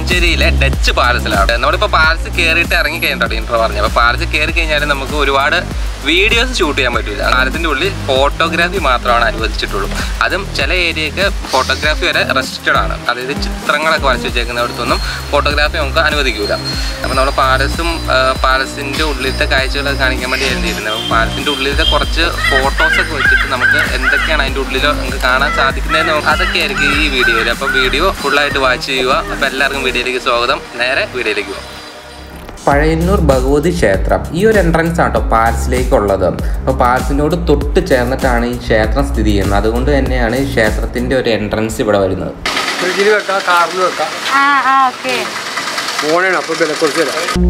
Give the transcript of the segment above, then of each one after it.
മട്ടാഞ്ചേരിയിലെ Dutch പാലസിലാണ് നമ്മളിപ്പോൾ palace കയറിയിട്ട് ഇറങ്ങി കഴിഞ്ഞിട്ടോ ഇൻട്രോ പറഞ്ഞു അപ്പോൾ പാലസ് കയറി കഴിഞ്ഞാൽ നമുക്ക് ഒരുപാട് വീഡിയോസ് ഷൂട്ട് ചെയ്യാൻ പറ്റില്ല പാലത്തിൻ്റെ ഉള്ളിൽ ഫോട്ടോഗ്രാഫി മാത്രമാണ് അനുവദിച്ചിട്ടുള്ളൂ അതും ചില ഏരിയക്ക് ഫോട്ടോഗ്രാഫി വരെ റെസ്ട്രിക്റ്റഡ് ആണ് അതായത് ചിത്രങ്ങളൊക്കെ വരച്ച് വെച്ചേക്കുന്നിടത്തൊന്നും ഫോട്ടോഗ്രാഫി നമുക്ക് അനുവദിക്കൂല അപ്പോൾ നമ്മൾ പാലസും പാലസിൻ്റെ ഉള്ളിലത്തെ കാഴ്ചകളൊക്കെ കാണിക്കാൻ വേണ്ടി എഴുതിയിരുന്നത് അപ്പോൾ പാലസിൻ്റെ ഉള്ളിലത്തെ കുറച്ച് ഫോട്ടോസൊക്കെ വെച്ചിട്ട് നമുക്ക് എന്തൊക്കെയാണ് അതിൻ്റെ ഉള്ളിൽ നമുക്ക് കാണാൻ സാധിക്കുന്നതെന്ന് നമുക്ക് അതൊക്കെ ആയിരിക്കും ഈ വീഡിയോയിൽ അപ്പോൾ വീഡിയോ ഫുള്ളായിട്ട് വാച്ച് ചെയ്യുക അപ്പോൾ എല്ലാവർക്കും വീഡിയോയിലേക്ക് സ്വാഗതം നേരെ വീഡിയോയിലേക്ക് പോകാം പഴയന്നൂർ ഭഗവതി ക്ഷേത്രം ഈ ഒരു എൻട്രൻസ് ആട്ടോ പാലസിലേക്കുള്ളത് അപ്പോൾ പാലസിനോട് തൊട്ട് ചേർന്നിട്ടാണ് ഈ ക്ഷേത്രം സ്ഥിതി ചെയ്യുന്നത് അതുകൊണ്ട് തന്നെയാണ് ഈ ക്ഷേത്രത്തിൻ്റെ ഒരു എൻട്രൻസ് ഇവിടെ വരുന്നത് ഫ്രിഡ്ജിൽ വെക്കാം കാറിൽ വെക്കാം ആ ആ ഓക്കെ ഫോണാണ് അപ്പോൾ വില കുറച്ച് തരാം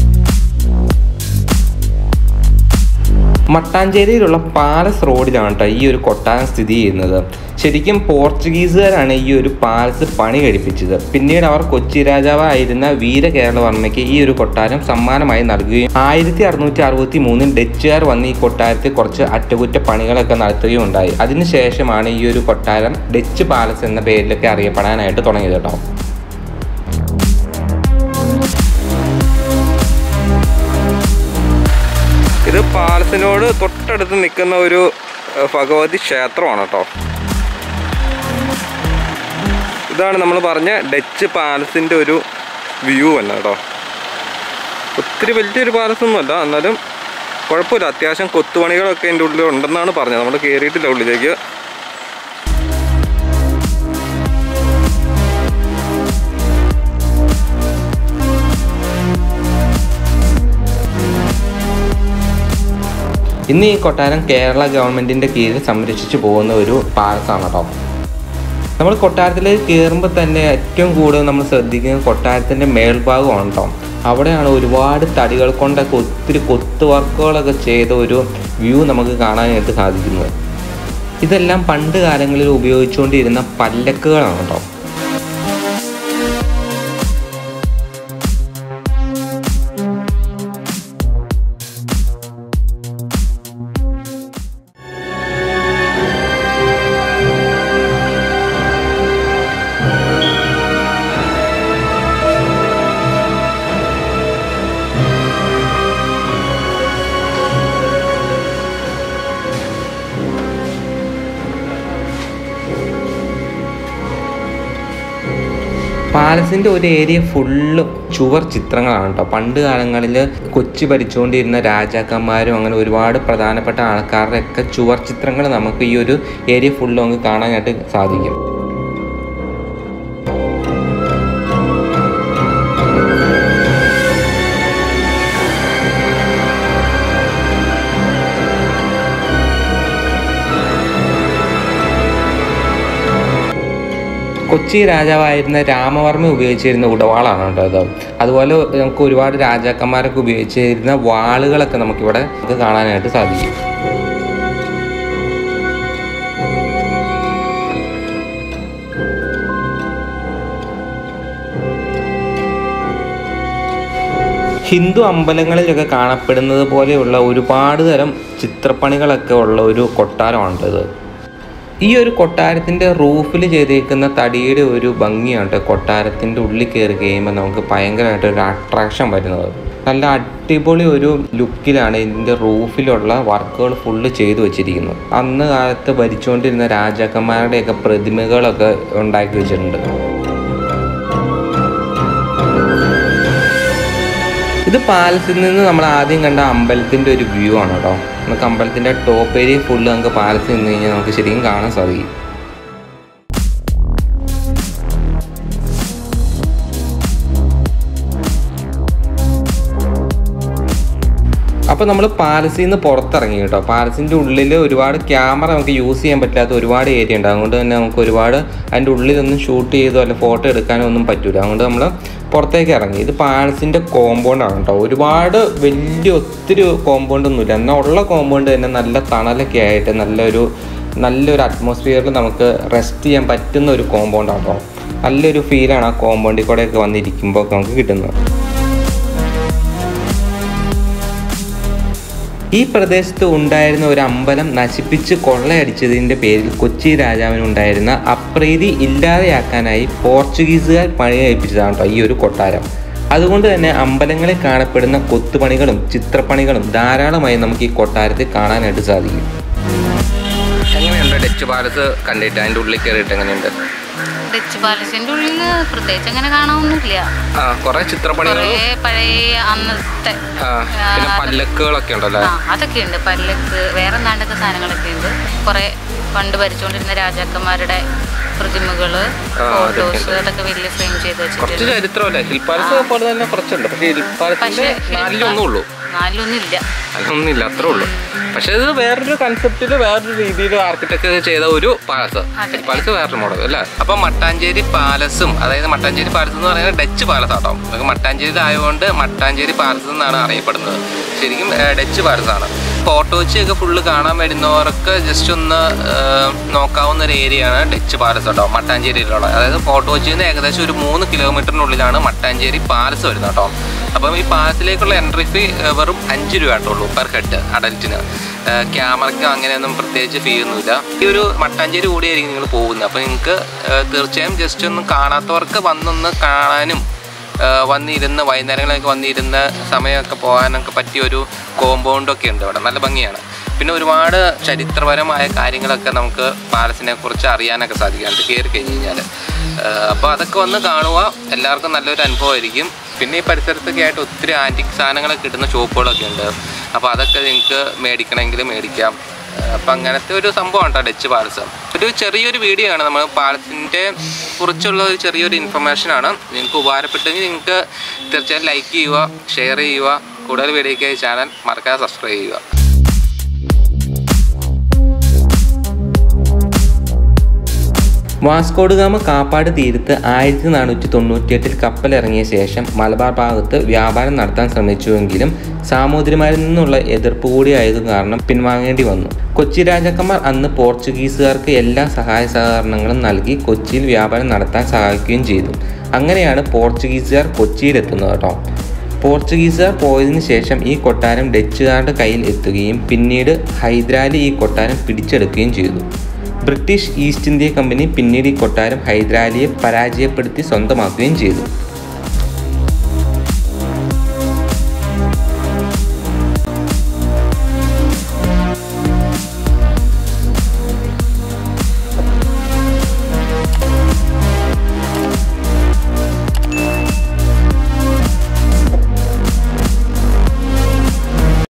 മട്ടാഞ്ചേരിയിലുള്ള പാലസ് റോഡിലാണ് കേട്ടോ ഈ ഒരു കൊട്ടാരം സ്ഥിതി ചെയ്യുന്നത് ശരിക്കും പോർച്ചുഗീസുകാരാണ് ഈ ഒരു പാലസ് പണി കഴിപ്പിച്ചത് പിന്നീട് അവർ കൊച്ചി രാജാവായിരുന്ന വീരകേരളവർമ്മയ്ക്ക് ഈ ഒരു കൊട്ടാരം സമ്മാനമായി നൽകുകയും ആയിരത്തി അറുന്നൂറ്റി അറുപത്തി മൂന്നിൽ ഡച്ചുകാർ വന്ന് ഈ കൊട്ടാരത്തിൽ കുറച്ച് അറ്റകുറ്റപ്പണികളൊക്കെ നടത്തുകയും ഉണ്ടായി അതിനുശേഷമാണ് ഈ ഒരു കൊട്ടാരം ഡച്ച് പാലസ് എന്ന പേരിലൊക്കെ അറിയപ്പെടാനായിട്ട് തുടങ്ങിയത് കേട്ടോ ഇത് പാലസിനോട് തൊട്ടടുത്ത് നിൽക്കുന്ന ഒരു ഏഹ്, ഭഗവതി ക്ഷേത്രമാണ് കേട്ടോ ഇതാണ് നമ്മൾ പറഞ്ഞ ഡച്ച് പാലസിൻ്റെ ഒരു വ്യൂ തന്നെ കേട്ടോ ഒത്തിരി വലിയൊരു പാലസൊന്നുമല്ല എന്നാലും കുഴപ്പമില്ല അത്യാവശ്യം കൊത്തുപണികളൊക്കെ എൻ്റെ ഉള്ളിൽ ഉണ്ടെന്നാണ് പറഞ്ഞത് നമ്മൾ കയറിയിട്ടില്ല ഉള്ളിലേക്ക് ഇന്ന് ഈ കൊട്ടാരം കേരള ഗവൺമെൻറ്റിൻ്റെ കീഴിൽ സംരക്ഷിച്ചു പോകുന്ന ഒരു പാലസാണ് കേട്ടോ നമ്മൾ കൊട്ടാരത്തിലേക്ക് കയറുമ്പോൾ തന്നെ ഏറ്റവും കൂടുതൽ നമ്മൾ ശ്രദ്ധിക്കുന്നത് കൊട്ടാരത്തിൻ്റെ മേൽഭാഗമാണ് കേട്ടോ അവിടെയാണ് ഒരുപാട് തടികൾ കൊണ്ടൊക്കെ ഒത്തിരി കൊത്തു വർക്കുകളൊക്കെ ചെയ്ത ഒരു വ്യൂ നമുക്ക് കാണാനായിട്ട് സാധിക്കുന്നത് ഇതെല്ലാം പണ്ട് കാലങ്ങളിൽ ഉപയോഗിച്ചുകൊണ്ടിരുന്ന പല്ലക്കുകളാണ് കേട്ടോ പാലസിൻ്റെ ഒരു ഏരിയ ഫുള്ള് ചുവർ ചിത്രങ്ങളാണ് കേട്ടോ പണ്ട് കാലങ്ങളിൽ കൊച്ചി ഭരിച്ചുകൊണ്ടിരുന്ന രാജാക്കന്മാരും അങ്ങനെ ഒരുപാട് പ്രധാനപ്പെട്ട ആൾക്കാരുടെ ഒക്കെ ചുവർ ചിത്രങ്ങൾ നമുക്ക് ഈ ഒരു ഏരിയ ഫുള്ള് നമുക്ക് കാണാനായിട്ട് സാധിക്കും കൊച്ചി രാജാവായിരുന്ന രാമവർമ്മ ഉപയോഗിച്ചിരുന്ന ഉടവാളാണ് കേട്ടോ ഇത് അതുപോലെ നമുക്ക് ഒരുപാട് രാജാക്കന്മാരൊക്കെ ഉപയോഗിച്ചിരുന്ന വാളുകളൊക്കെ നമുക്കിവിടെ നമുക്ക് കാണാനായിട്ട് സാധിക്കും ഹിന്ദു അമ്പലങ്ങളിലൊക്കെ കാണപ്പെടുന്നത് പോലെയുള്ള ഒരുപാട് തരം ചിത്രപ്പണികളൊക്കെ ഉള്ള ഒരു കൊട്ടാരമാണ് ഇത് ഈ ഒരു കൊട്ടാരത്തിൻ്റെ റൂഫിൽ ചെയ്തേക്കുന്ന തടിയുടെ ഒരു ഭംഗിയാണ് ട്ടോ കൊട്ടാരത്തിൻ്റെ ഉള്ളിൽ കയറി കഴിയുമ്പോൾ നമുക്ക് ഭയങ്കരമായിട്ട് ഒരു അട്രാക്ഷൻ വരുന്നത് നല്ല അടിപൊളി ഒരു ലുക്കിലാണ് ഇതിൻ്റെ റൂഫിലുള്ള വർക്കുകൾ ഫുള്ള് ചെയ്തു വെച്ചിരിക്കുന്നത് അന്ന് കാലത്ത് ഭരിച്ചുകൊണ്ടിരുന്ന രാജാക്കന്മാരുടെയൊക്കെ പ്രതിമകളൊക്കെ ഉണ്ടാക്കി വെച്ചിട്ടുണ്ട് ഇത് പാലസിൽ നിന്ന് നമ്മൾ ആദ്യം കണ്ട അമ്പലത്തിൻ്റെ ഒരു വ്യൂ ആണ് കേട്ടോ നമുക്ക് അമ്പലത്തിൻ്റെ ടോപ്പ് ഏരിയ ഫുള്ള് നമുക്ക് പാലസിൽ നിന്ന് കഴിഞ്ഞാൽ നമുക്ക് ശരിക്കും കാണാൻ സാധിക്കും അപ്പോൾ നമ്മൾ പാലസിൽ നിന്ന് പുറത്തിറങ്ങി കേട്ടോ പാലസിൻ്റെ ഉള്ളിൽ ഒരുപാട് ക്യാമറ നമുക്ക് യൂസ് ചെയ്യാൻ പറ്റാത്ത ഒരുപാട് ഏരിയ ഉണ്ട് അതുകൊണ്ട് തന്നെ നമുക്ക് ഒരുപാട് അതിൻ്റെ ഉള്ളിലൊന്നും ഷൂട്ട് ചെയ്തോ അല്ല ഫോട്ടോ എടുക്കാനോ ഒന്നും പറ്റില്ല അതുകൊണ്ട് നമ്മൾ പുറത്തേക്ക് ഇറങ്ങി ഇത് പാലസിൻ്റെ കോമ്പൗണ്ടാണ് കേട്ടോ ഒരുപാട് വലിയ ഒത്തിരി കോമ്പൗണ്ട് ഒന്നുമില്ല എന്നാൽ ഉള്ള കോമ്പൗണ്ട് തന്നെ നല്ല തണലൊക്കെ ആയിട്ട് നല്ലൊരു നല്ലൊരു അറ്റ്മോസ്ഫിയറിൽ നമുക്ക് റെസ്റ്റ് ചെയ്യാൻ പറ്റുന്ന ഒരു കോമ്പൗണ്ടാണ് കേട്ടോ നല്ലൊരു ഫീലാണ് ആ കോമ്പൗണ്ടിൽ കൂടെയൊക്കെ വന്നിരിക്കുമ്പോൾ നമുക്ക് കിട്ടുന്നത് ഈ പ്രദേശത്ത് ഉണ്ടായിരുന്ന ഒരു അമ്പലം നശിപ്പിച്ച് കൊള്ളയടിച്ചതിൻ്റെ പേരിൽ കൊച്ചി രാജാവിനുണ്ടായിരുന്ന അപ്രീതി ഇല്ലാതെയാക്കാനായി പോർച്ചുഗീസുകാർ പണി കഴിപ്പിച്ചതാണ് കേട്ടോ ഈ ഒരു കൊട്ടാരം അതുകൊണ്ട് തന്നെ അമ്പലങ്ങളിൽ കാണപ്പെടുന്ന കൊത്തുപണികളും ചിത്രപ്പണികളും ധാരാളമായി നമുക്ക് ഈ കൊട്ടാരത്തിൽ കാണാനായിട്ട് സാധിക്കും എങ്ങനെയുണ്ട് ഡച്ച് പാലസ് കണ്ടിട്ട് അതിൻ്റെ ഉള്ളിൽ കയറിയിട്ട് എങ്ങനെയുണ്ട് ഡച്ച് പാലസിന്റെ ഉള്ളിൽ പ്രത്യേകിച്ച് അങ്ങനെ കാണാനൊന്നുമില്ല ആ കുറേ ചിത്രപ്പണികളും കുറേ പഴയ അന്നത്തെ ആ, പിന്നെ പല്ലക്കുകളൊക്കെ ഉണ്ടല്ലോ ആ അതൊക്കെ ഉണ്ട് പല്ലക്ക് വേറെ നാണ്ടൊക്കെ സാധനങ്ങളൊക്കെ ഉണ്ട് കുറെ പണ്ട് ഭരിച്ചുകൊണ്ടിരുന്ന രാജാക്കന്മാരുടെ പ്രതിമകള് ആ, അതൊക്കെ ഫോട്ടോസ് അതൊക്കെ വലിയ ഫ്രെയിം ചെയ്ത് കുറച്ച് വെച്ചിട്ടുണ്ട് ചരിത്രമല്ലേ ഹിൽ പാലസ് പോലെ തന്നെ കുറച്ചുണ്ട് പക്ഷേ ഹിൽ പാലസിന്റെ പക്ഷേ നാലിലൊന്നും ഉള്ളൂ നാലിലൊന്നും ഇല്ല അതൊന്നുമില്ല അത്രേ ഉള്ളൂ പക്ഷെ ഇത് വേറൊരു കൺസെപ്റ്റിൽ വേറൊരു രീതിയിൽ ആർക്കിടെക്ട് ചെയ്ത ഒരു പാലസ് അതെ. പാലസ് വേറൊരു മോഡൽ അല്ലേ അപ്പൊ മട്ടാഞ്ചേരി പാലസും അതായത് മട്ടാഞ്ചേരി പാലസ് എന്ന് പറയുന്നത് ഡച്ച് പാലസ് ആട്ടോ നമുക്ക് മട്ടാഞ്ചേരി ആയതുകൊണ്ട് മട്ടാഞ്ചേരി പാലസ് എന്നാണ് അറിയപ്പെടുന്നത് ശരിക്കും ഏർ, ഡച്ച് പാലസ് ആണ് ഫോട്ടോ വെച്ചൊക്കെ ഫുള്ള് കാണാൻ വരുന്നവർക്ക് ജസ്റ്റ് ഒന്ന് ഏർ, നോക്കാവുന്ന ഒരു ഏരിയയാണ് ഡച്ച് പാലസ് കേട്ടോ മട്ടാഞ്ചേരിയിലുള്ള അതായത് ഫോട്ടോ വെച്ചിൽ നിന്ന് ഏകദേശം ഒരു മൂന്ന് കിലോമീറ്ററിനുള്ളിലാണ് മട്ടാഞ്ചേരി പാലസ് വരുന്നത് കേട്ടോ അപ്പം ഈ പാലസിലേക്കുള്ള എൻട്രി ഫീ വെറും അഞ്ച് രൂപ ആയിട്ടുള്ളൂ പെർ ഹെഡ് അഡൽറ്റിന് ക്യാമറയ്ക്ക് അങ്ങനെയൊന്നും പ്രത്യേകിച്ച് ഫീ ഒന്നുമില്ല ഈ ഒരു മട്ടാഞ്ചേരി കൂടിയായിരിക്കും നിങ്ങൾ പോകുന്നത് അപ്പോൾ നിങ്ങൾക്ക് തീർച്ചയായും ജസ്റ്റ് ഒന്ന് കാണാത്തവർക്ക് വന്നൊന്ന് കാണാനും ആ, വന്നിരുന്ന് വൈകുന്നേരങ്ങളിലൊക്കെ വന്നിരുന്ന് സമയമൊക്കെ പോകാനൊക്കെ പറ്റിയ ഒരു കോമ്പൗണ്ടൊക്കെ ഉണ്ട് അവിടെ നല്ല ഭംഗിയാണ് പിന്നെ ഒരുപാട് ചരിത്രപരമായ കാര്യങ്ങളൊക്കെ നമുക്ക് പാലസിനെ കുറിച്ച് അറിയാനൊക്കെ സാധിക്കാറുണ്ട് കയറി കഴിഞ്ഞ് കഴിഞ്ഞാൽ അപ്പോൾ അതൊക്കെ വന്ന് കാണുക എല്ലാവർക്കും നല്ലൊരു അനുഭവമായിരിക്കും പിന്നെ ഈ പരിസരത്തൊക്കെ ആയിട്ട് ഒത്തിരി ആൻറ്റിക് സാധനങ്ങളൊക്കെ കിട്ടുന്ന ഷോപ്പുകളൊക്കെ ഉണ്ട് അപ്പോൾ അതൊക്കെ നിങ്ങൾക്ക് മേടിക്കണമെങ്കിൽ മേടിക്കാം അപ്പം അങ്ങനത്തെ ഒരു സംഭവമാണ് കേട്ടോ ഡച്ച് പാലസ് ഒരു ചെറിയൊരു വീഡിയോ ആണ് നമ്മൾ പാലസിൻ്റെ കുറിച്ചുള്ള ഒരു ചെറിയൊരു ഇൻഫർമേഷൻ ആണ് നിങ്ങൾക്ക് ഉപകാരപ്പെട്ടെങ്കിൽ നിങ്ങൾക്ക് തീർച്ചയായും ലൈക്ക് ചെയ്യുക ഷെയർ ചെയ്യുക കൂടുതൽ വീഡിയോയ്ക്കായി ചാനൽ മറക്കാതെ സബ്സ്ക്രൈബ് ചെയ്യുക വാസ്കോഡ് ഗാമ കാപ്പാട് തീരത്ത് ആയിരത്തി നാനൂറ്റി തൊണ്ണൂറ്റിയെട്ടിൽ കപ്പലിറങ്ങിയ ശേഷം മലബാർ ഭാഗത്ത് വ്യാപാരം നടത്താൻ ശ്രമിച്ചുവെങ്കിലും സാമൂതിരിമാരിൽ നിന്നുള്ള എതിർപ്പ് കൂടി ആയത് കാരണം പിൻവാങ്ങേണ്ടി വന്നു കൊച്ചി രാജാക്കന്മാർ അന്ന് പോർച്ചുഗീസുകാർക്ക് എല്ലാ സഹായ സഹകരണങ്ങളും നൽകി കൊച്ചിയിൽ വ്യാപാരം നടത്താൻ സഹായിക്കുകയും ചെയ്തു അങ്ങനെയാണ് പോർച്ചുഗീസുകാർ കൊച്ചിയിലെത്തുന്നത് കേട്ടോ പോർച്ചുഗീസുകാർ പോയതിനു ശേഷം ഈ കൊട്ടാരം ഡച്ചുകാരുടെ കയ്യിൽ എത്തുകയും പിന്നീട് ഹൈദരാലി ഈ കൊട്ടാരം പിടിച്ചെടുക്കുകയും ചെയ്തു ബ്രിട്ടീഷ് ഈസ്റ്റ് ഇന്ത്യ കമ്പനി പിന്നീട് ഈ കൊട്ടാരം ഹൈദരാലിയെ പരാജയപ്പെടുത്തി സ്വന്തമാക്കുകയും ചെയ്തു